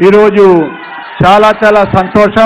ఈరోజు చాలా చాలా సంతోషం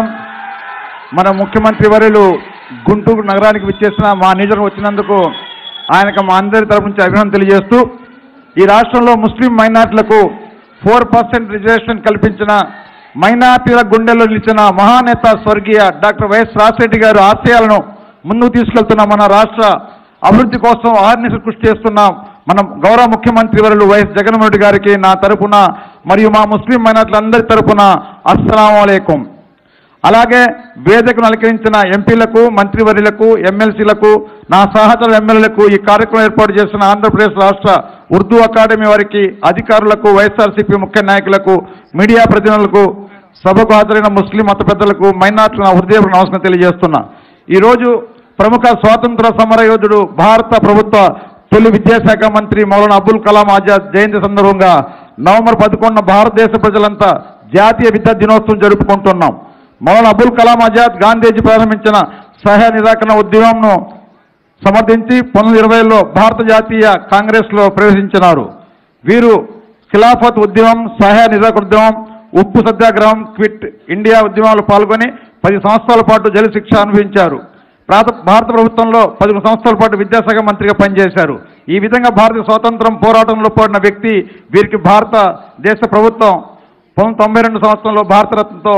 మన ముఖ్యమంత్రి వర్యులు గుంటూరు నగరానికి విచ్చేసిన మా నిజం వచ్చినందుకు ఆయనకు మా అందరి తరపు నుంచి అభినందన తెలియజేస్తూ ఈ రాష్ట్రంలో ముస్లిం మైనార్టీలకు ఫోర్ పర్సెంట్ రిజర్వేషన్ కల్పించిన మైనార్టీల గుండెల్లో నిలిచిన మహానేత స్వర్గీయ డాక్టర్ వైఎస్ రాజశేఖర గారు ఆశయాలను ముందుకు తీసుకెళ్తున్న మన రాష్ట్ర అభివృద్ధి కోసం ఆర్నిసి కృషి చేస్తున్న మన గౌరవ ముఖ్యమంత్రి వర్యులు వైఎస్ జగన్మోహన్ రెడ్డి గారికి నా తరపున మరియు మా ముస్లిం మైనార్టీలందరి తరపున అస్సలం అయికం అలాగే వేదికను అలంకరించిన ఎంపీలకు మంత్రివర్యులకు ఎమ్మెల్సీలకు నా సహచర ఎమ్మెల్యేలకు ఈ కార్యక్రమం ఏర్పాటు చేసిన ఆంధ్రప్రదేశ్ రాష్ట్ర ఉర్దూ అకాడమీ వారికి అధికారులకు వైఎస్ఆర్సీపీ ముఖ్య నాయకులకు మీడియా ప్రతినిధులకు సభకు హాజరైన ముస్లిం మత పెద్దలకు మైనార్టీల నా హృదయపూర్వక నమస్కారం తెలియజేస్తున్నా ఈరోజు ప్రముఖ స్వాతంత్ర సమర యోధుడు భారత ప్రభుత్వ తొలి విద్యాశాఖ మంత్రి మౌలానా అబుల్ కలాం ఆజాద్ జయంతి సందర్భంగా నవంబర్ పదకొండున భారతదేశ ప్రజలంతా జాతీయ విద్యా దినోత్సవం జరుపుకుంటున్నాం మౌలానా అబుల్ కలాం ఆజాద్ గాంధీజీ ప్రారంభించిన సహాయ నిరాకరణ ఉద్యమంను సమర్థించి పంతొమ్మిది ఇరవైలో భారత జాతీయ కాంగ్రెస్లో ప్రవేశించినారు వీరు ఖిలాఫత్ ఉద్యమం సహాయ నిరాకరణ ఉద్యమం ఉప్పు సత్యాగ్రహం క్విట్ ఇండియా ఉద్యమాలు పాల్గొని పది సంవత్సరాల పాటు జైలు శిక్ష అనుభవించారు ప్రాత భారత ప్రభుత్వంలో పదిహేను సంవత్సరాల పాటు విద్యాశాఖ మంత్రిగా పనిచేశారు ఈ విధంగా భారతీయ స్వాతంత్రం పోరాటంలో పడిన వ్యక్తి వీరికి భారత దేశ ప్రభుత్వం పంతొమ్మిది తొంభై రెండు సంవత్సరంలో భారతరత్నతో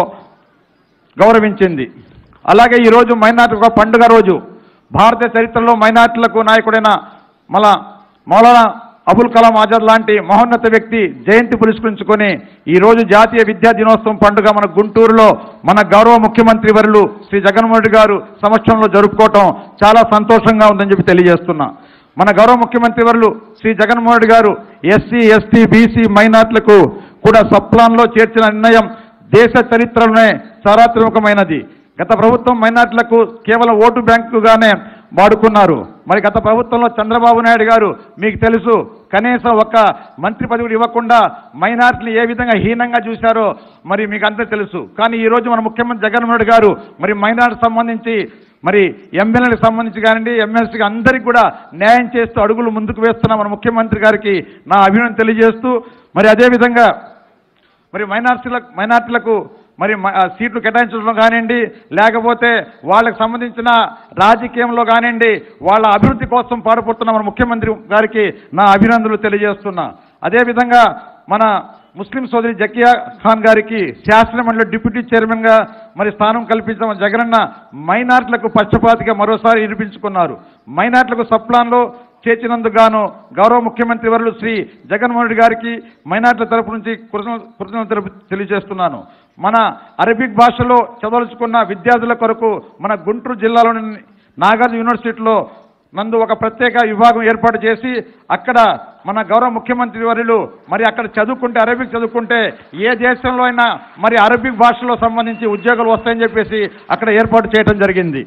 గౌరవించింది అలాగే ఈరోజు మైనార్టీ ఒక పండుగ రోజు భారతీయ చరిత్రలో మైనార్టీలకు నాయకుడైన మన మౌలానా అబుల్ కలాం ఆజాద్ లాంటి మహోన్నత వ్యక్తి జయంతి పురస్కరించుకొని ఈరోజు జాతీయ విద్యా దినోత్సవం పండుగ మన గుంటూరులో మన గౌరవ ముఖ్యమంత్రి వర్యులు శ్రీ జగన్మోహన్ రెడ్డి గారు సమక్షంలో జరుపుకోవటం చాలా సంతోషంగా ఉందని చెప్పి తెలియజేస్తున్నా మన గౌరవ ముఖ్యమంత్రి వర్యులు శ్రీ జగన్మోహన్ రెడ్డి గారు ఎస్సీ ఎస్టీ బీసీ మైనార్టీలకు కూడా సప్లాన్లో చేర్చిన నిర్ణయం దేశ చరిత్రలోనే చారిత్రాత్మకమైనది గత ప్రభుత్వం మైనార్టీలకు కేవలం ఓటు బ్యాంకుగానే వాడుకున్నారు మరి గత ప్రభుత్వంలో చంద్రబాబు నాయుడు గారు మీకు తెలుసు కనీసం ఒక్క మంత్రి పదవి ఇవ్వకుండా మైనార్టీని ఏ విధంగా హీనంగా చూశారో మరి మీకు అంతా తెలుసు కానీ ఈ రోజు మన ముఖ్యమంత్రి జగన్మోహన్ రెడ్డి గారు మరి మైనార్టీ సంబంధించి మరి ఎమ్మెల్యేలకు సంబంధించి కానివ్వండి ఎమ్మెల్సీకి అందరికీ కూడా న్యాయం చేస్తూ అడుగులు ముందుకు వేస్తున్న మన ముఖ్యమంత్రి గారికి నా అభినందన తెలియజేస్తూ మరి అదేవిధంగా మరి మైనార్టీలకు మైనార్టీలకు మరి మ- ఆ సీట్లు కేటాయించడంలో కానివ్వండి లేకపోతే వాళ్ళకి సంబంధించిన రాజకీయంలో కానివ్వండి వాళ్ళ అభివృద్ధి కోసం పాటుపడుతున్న మన ముఖ్యమంత్రి గారికి నా అభినందనలు తెలియజేస్తున్నా అదేవిధంగా మన ముస్లిం సోదరి జకియా ఖాన్ గారికి శాసనమండలి డిప్యూటీ చైర్మన్గా మరి స్థానం కల్పించిన మన జగనన్న మైనార్టీలకు పక్షపాతిగా మరోసారి నిరూపించుకున్నారు మైనార్టీలకు సప్లాన్లో చేర్చినందుకు గాను గౌరవ ముఖ్యమంత్రి వర్యులు శ్రీ జగన్మోహన్ రెడ్డి గారికి మైనార్టీల తరపు నుంచి కృతజ్ఞ- కృతజ్ఞతలు తెలుపు- తెలియజేస్తున్నాను మన అరబిక్ భాషలో చదవలుచుకున్న విద్యార్థుల కొరకు మన గుంటూరు జిల్లాలోని నాగార్జున యూనివర్సిటీలో నందు ఒక ప్రత్యేక విభాగం ఏర్పాటు చేసి అక్కడ మన గౌరవ ముఖ్యమంత్రి వర్యులు మరి అక్కడ చదువుకుంటే అరబిక్ చదువుకుంటే ఏ దేశంలో అయినా మరి అరబిక్ భాషలో సంబంధించి ఉద్యోగాలు వస్తాయని చెప్పేసి అక్కడ ఏర్పాటు చేయడం జరిగింది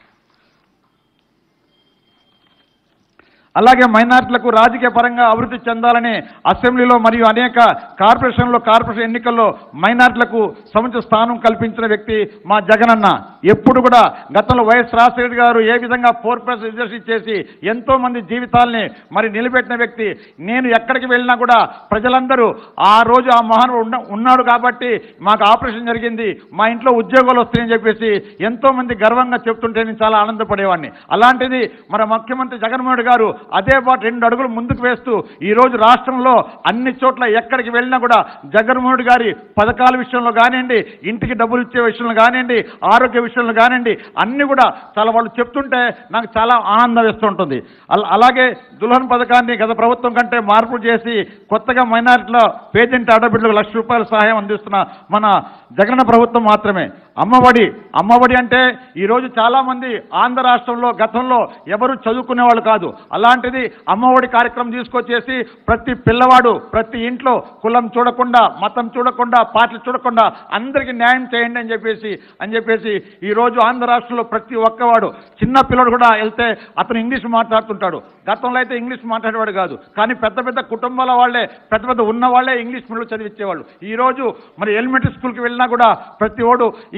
అలాగే మైనార్టీలకు రాజకీయ పరంగా అభివృద్ధి చెందాలని అసెంబ్లీలో మరియు అనేక కార్పొరేషన్లో కార్పొరేషన్ ఎన్నికల్లో మైనార్టీలకు సముచిత స్థానం కల్పించిన వ్యక్తి మా జగనన్న ఎప్పుడు కూడా గతంలో వైఎస్ రాజశేఖర గారు ఏ విధంగా ఫోర్ ప్లస్ రిజర్వేషన్ చేసి ఎంతో మంది జీవితాల్ని మరి నిలబెట్టిన వ్యక్తి నేను ఎక్కడికి వెళ్ళినా కూడా ప్రజలందరూ ఆ రోజు ఆ మహానుడు ఉన్న ఉన్నాడు కాబట్టి మాకు ఆపరేషన్ జరిగింది మా ఇంట్లో ఉద్యోగాలు వస్తాయని చెప్పేసి ఎంతో మంది గర్వంగా చెప్తుంటే నేను చాలా ఆనందపడేవాడిని అలాంటిది మన ముఖ్యమంత్రి జగన్మోహన్ రెడ్డి గారు అదే పాటు రెండు అడుగులు ముందుకు వేస్తూ ఈ రోజు రాష్ట్రంలో అన్ని చోట్ల ఎక్కడికి వెళ్ళినా కూడా జగన్మోహన్ రెడ్డి గారి పథకాల విషయంలో కానివ్వండి ఇంటికి డబ్బులు ఇచ్చే విషయంలో కానివ్వండి ఆరోగ్య విషయంలో కానివ్వండి అన్ని కూడా చాలా వాళ్ళు చెప్తుంటే నాకు చాలా ఆనందం వేస్తుంటుంది అల- అలాగే దుల్హన్ పథకాన్ని గత ప్రభుత్వం కంటే మార్పు చేసి కొత్తగా మైనారిటీలో పేజెంట్ ఆడబిడ్డలకు లక్ష రూపాయల సహాయం అందిస్తున్న మన జగన్ ప్రభుత్వం మాత్రమే అమ్మఒడి అమ్మఒడి అంటే ఈరోజు చాలామంది ఆంధ్ర రాష్ట్రంలో గతంలో ఎవరు చదువుకునే వాళ్ళు కాదు అలాంటిది అమ్మఒడి కార్యక్రమం తీసుకొచ్చేసి ప్రతి పిల్లవాడు ప్రతి ఇంట్లో కులం చూడకుండా మతం చూడకుండా పార్టీ చూడకుండా అందరికీ న్యాయం చేయండి అని చెప్పేసి అని చెప్పేసి ఈరోజు ఆంధ్ర రాష్ట్రంలో ప్రతి ఒక్కవాడు చిన్న పిల్లడు కూడా వెళ్తే అతను ఇంగ్లీష్ మాట్లాడుతుంటాడు గతంలో అయితే ఇంగ్లీష్ మాట్లాడేవాడు కాదు కానీ పెద్ద పెద్ద కుటుంబాల వాళ్ళే పెద్ద పెద్ద ఉన్న వాళ్ళే ఇంగ్లీష్ మీడియం చదివించేవాళ్ళు ఈ రోజు మరి ఎలిమెంటరీ స్కూల్కి వెళ్ళినా కూడా ప్రతి ఓడు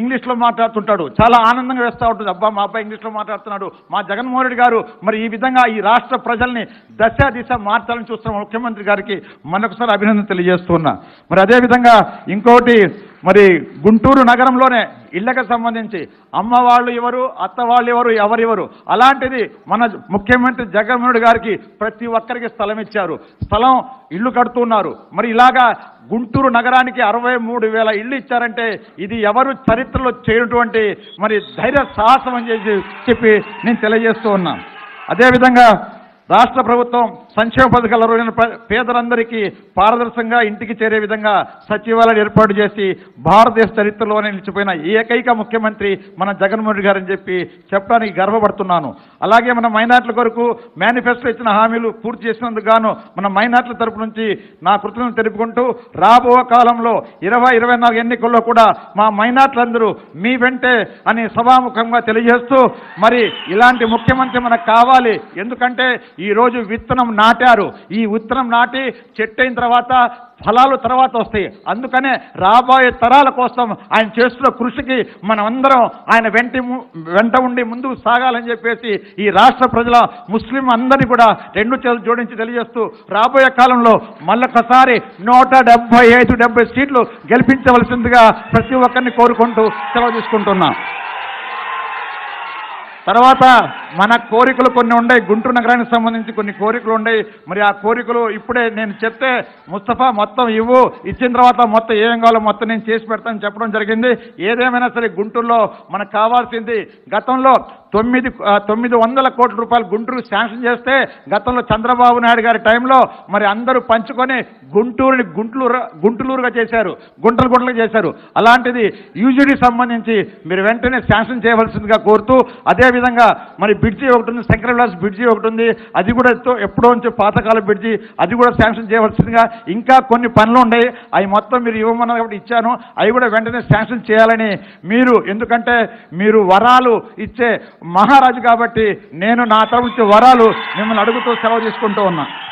ఇంగ్లీష్లో మాట్లాడుతుంటాడు చాలా ఆనందంగా వేస్తూ ఉంటుంది అబ్బా మా అబ్బాయి ఇంగ్లీష్లో మాట్లాడుతున్నాడు మా జగన్మోహన్ రెడ్డి గారు మరి ఈ విధంగా ఈ రాష్ట్ర ప్రజల్ని దశ దిశ మార్చాలని చూస్తున్న ముఖ్యమంత్రి గారికి మరొకసారి అభినందన తెలియజేస్తున్నా మరి అదేవిధంగా ఇంకోటి మరి గుంటూరు నగరంలోనే ఇళ్లకు సంబంధించి అమ్మ వాళ్ళు ఎవరు అత్త వాళ్ళు ఎవరు ఎవరెవరు అలాంటిది మన ముఖ్యమంత్రి జగన్మోహన్ రెడ్డి గారికి ప్రతి ఒక్కరికి స్థలం ఇచ్చారు స్థలం ఇల్లు కడుతున్నారు మరి ఇలాగా గుంటూరు నగరానికి అరవై మూడు వేల ఇళ్ళు ఇచ్చారంటే ఇది ఎవరు చరిత్రలో చేయనటువంటి మరి ధైర్య సాహసం అని చెప్పి చెప్పి నేను తెలియజేస్తూ ఉన్నా అదేవిధంగా రాష్ట్ర ప్రభుత్వం సంక్షేమ పథకాల రోజున ప- పేదలందరికీ పారదర్శకంగా ఇంటికి చేరే విధంగా సచివాలయం ఏర్పాటు చేసి భారతదేశ చరిత్రలోనే నిలిచిపోయిన ఏకైక ముఖ్యమంత్రి మన జగన్మోహన్ రెడ్డి గారని చెప్పి చెప్పడానికి గర్వపడుతున్నాను అలాగే మన మైనార్టీల కొరకు మేనిఫెస్టో ఇచ్చిన హామీలు పూర్తి చేసినందుకు గాను మన మైనార్టీల తరపు నుంచి నా కృతజ్ఞతలు తెలుపుకుంటూ రాబో కాలంలో ఇరవై ఇరవై నాలుగు ఎన్నికల్లో కూడా మా మైనార్టీలందరూ మీ వెంటే అని సభాముఖంగా తెలియజేస్తూ మరి ఇలాంటి ముఖ్యమంత్రి మనకు కావాలి ఎందుకంటే ఈ రోజు విత్తనం నాటారు ఈ విత్తనం నాటి చెట్టు అయిన తర్వాత ఫలాలు తర్వాత వస్తాయి అందుకనే రాబోయే తరాల కోసం ఆయన చేస్తున్న కృషికి మనమందరం ఆయన వెంట వెంట ఉండి ముందుకు సాగాలని చెప్పేసి ఈ రాష్ట్ర ప్రజల ముస్లిం అందరినీ కూడా రెండు చేతులు జోడించి తెలియజేస్తూ రాబోయే కాలంలో మళ్ళొకసారి నూట డెబ్బై ఐదు డెబ్బై సీట్లు గెలిపించవలసిందిగా ప్రతి ఒక్కరిని కోరుకుంటూ సెలవు తీసుకుంటున్నాం తర్వాత మన కోరికలు కొన్ని ఉన్నాయి గుంటూరు నగరానికి సంబంధించి కొన్ని కోరికలు ఉన్నాయి మరి ఆ కోరికలు ఇప్పుడే నేను చెప్తే ముస్తఫా మొత్తం ఇవ్వు ఇచ్చిన తర్వాత మొత్తం ఏం కావాలో మొత్తం నేను చేసి పెడతానని చెప్పడం జరిగింది ఏదేమైనా సరే గుంటూరులో మనకు కావాల్సింది గతంలో తొమ్మిది ఆ, తొమ్మిది వందల కోట్ల రూపాయలు గుంటూరు శాంక్షన్ చేస్తే గతంలో చంద్రబాబు నాయుడు గారి టైంలో మరి అందరూ పంచుకొని గుంటూరుని గుంటూరు గుంటూరుగా చేశారు గుంటలు గుంటలు చేశారు అలాంటిది యూజీడీ సంబంధించి మీరు వెంటనే శాంక్షన్ చేయవలసిందిగా కోరుతూ అదేవిధంగా మరి బ్రిడ్జి ఒకటి ఉంది శంకర విలాస్ బ్రిడ్జి ఒకటి ఉంది అది కూడా ఎంతో- ఎప్పుడో నుంచి పాతకాల బ్రిడ్జి అది కూడా శాంక్షన్ చేయవలసిందిగా ఇంకా కొన్ని పనులు ఉన్నాయి అవి మొత్తం మీరు ఇవ్వమన్నారు కాబట్టి ఇచ్చాను అవి కూడా వెంటనే శాంక్షన్ చేయాలని మీరు ఎందుకంటే మీరు వరాలు ఇచ్చే మహారాజు కాబట్టి నేను నా తరపు నుంచి వరాలు మిమ్మల్ని అడుగుతూ సెలవు తీసుకుంటూ ఉన్నా